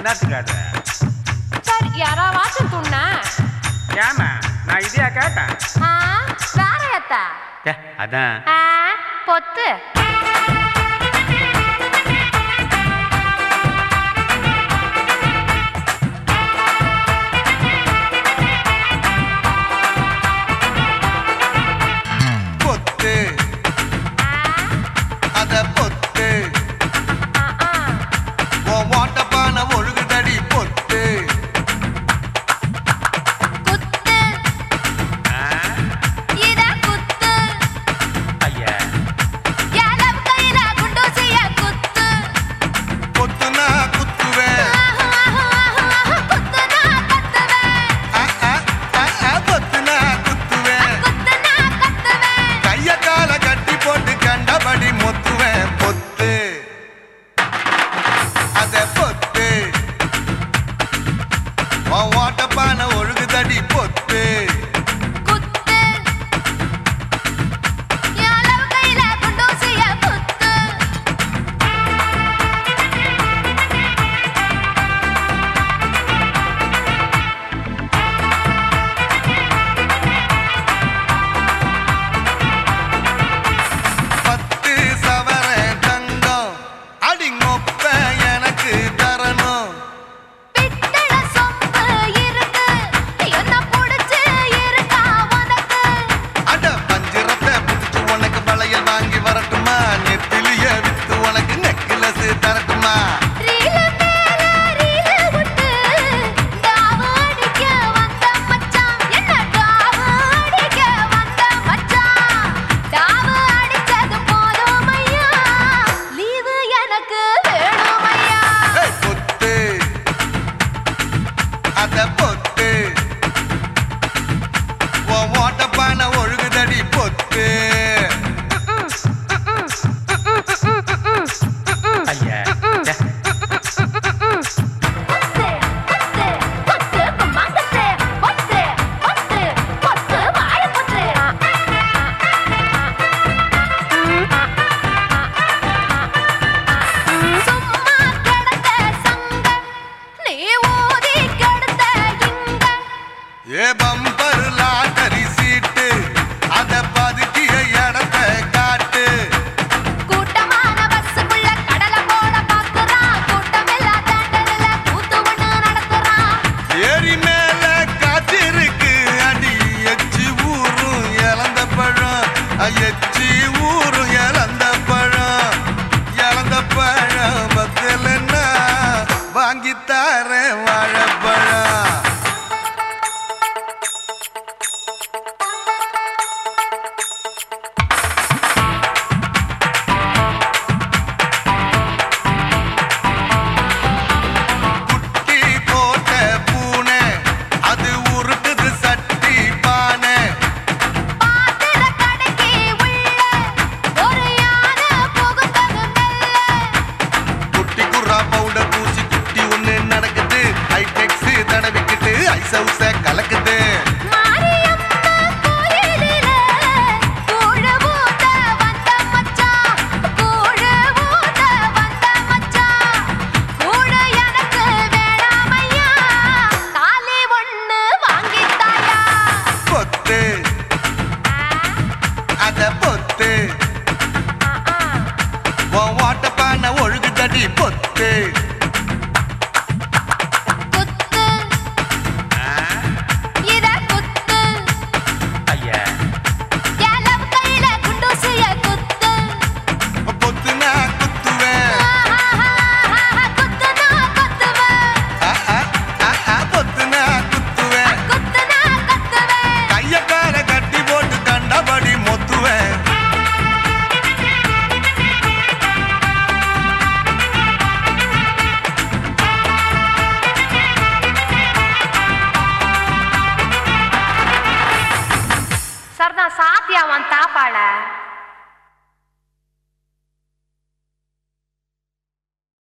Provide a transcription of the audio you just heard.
என்னத்துக்கு அது சரி யாராவாச்சும் துண்ணா ஏமா நான் இதையா கேட்டேன் ஆ வேற எத்த ஏ, அதான் ஆ பொத்து பொத்து அத பொத்து ஆ ஆ உன் ஓட்டப்பான ஒழுகுதடி பொத்து குத்து ஆ, இத குத்து ஐயா எலம் கையில குண்டூசிய குத்து பொத்துனா குத்துவேன் குத்துனா கத்துவேன் அ, அ, அ, அ, பொத்துனா குத்துவேன் குத்துனா கத்துவேன் கைய கால கட்டி போட்டு கண்டபடி மொத்துவேன் பொத்து அத பொத்து உன் ஓட்டப்பான ஒழுகுதடி பொத்து குத்து எலம் கையில குண்டூசிய குத்து பத்து சவர தங்கம் அடிங்கொப்ப எனக்கு தரணும் பித்தள சொம்பு இருக்கு என்ன புடிச்சு இருக்கா உனக்கு அட பஞ்சிரத்தை புடிச்சு உனக்கு வளையல் வாங்கி வரட்டுமா நெத்திலிய வித்து உனக்கு நெக்லஸ் தரட்டுமா ரீல மேல ரீல விட்டு டாவு அடிக்க வந்த மச்சான் என்ன டாவு அடிக்க வந்த மச்சான் டாவு அடிச்சது போதும் ஐயா லீவு எனக்கு வேணும் ஐயா ஏய், பொத்து அத பொத்து உன் ஓட்டப்பான ஒழுகுதடி பொத்து ஐயா ஏ, பொத்து பொத்து பொத்து கும்மாங்கத்து பொத்து பொத்து பொத்து வாழ பொத்து சும்மா கிடந்த சங்க நீ ஊதி கிடந்த இங்க ஏ பம்பர் லாட்டரி சீட்டு அத பதுக்கிய இடத்த காட்டு கூட்டமான பஸ்ஸுக்குள்ள கடலை போட பாக்குறான் கூட்டமெல்லாம் தேட்டரில் கூத்து ஒண்ணு நடத்துறான் ஏரி மேல காத்திருக்கு அடி எச்சி ஊரும் இழந்த பழம் அ, எச்சி ஊரும் இழந்த பழம் இழந்த பழம் பத்தலன்னா வாங்கி தாரேன் வாழைப்பழம் குட்டி போட்ட பூனை அது உருட்டுது சட்டி பானை பாத்திர கடைக்கு உள்ள ஒரு யானை புகுந்தது மெல்ல குட்டி குர்ரா பவுடர் பூசி குட்டி ஒண்ணு நடக்குது ஹைடெக்ஸ் தடவிக்கிட்டு ஐஸ் ஹவுஸ கலக்குது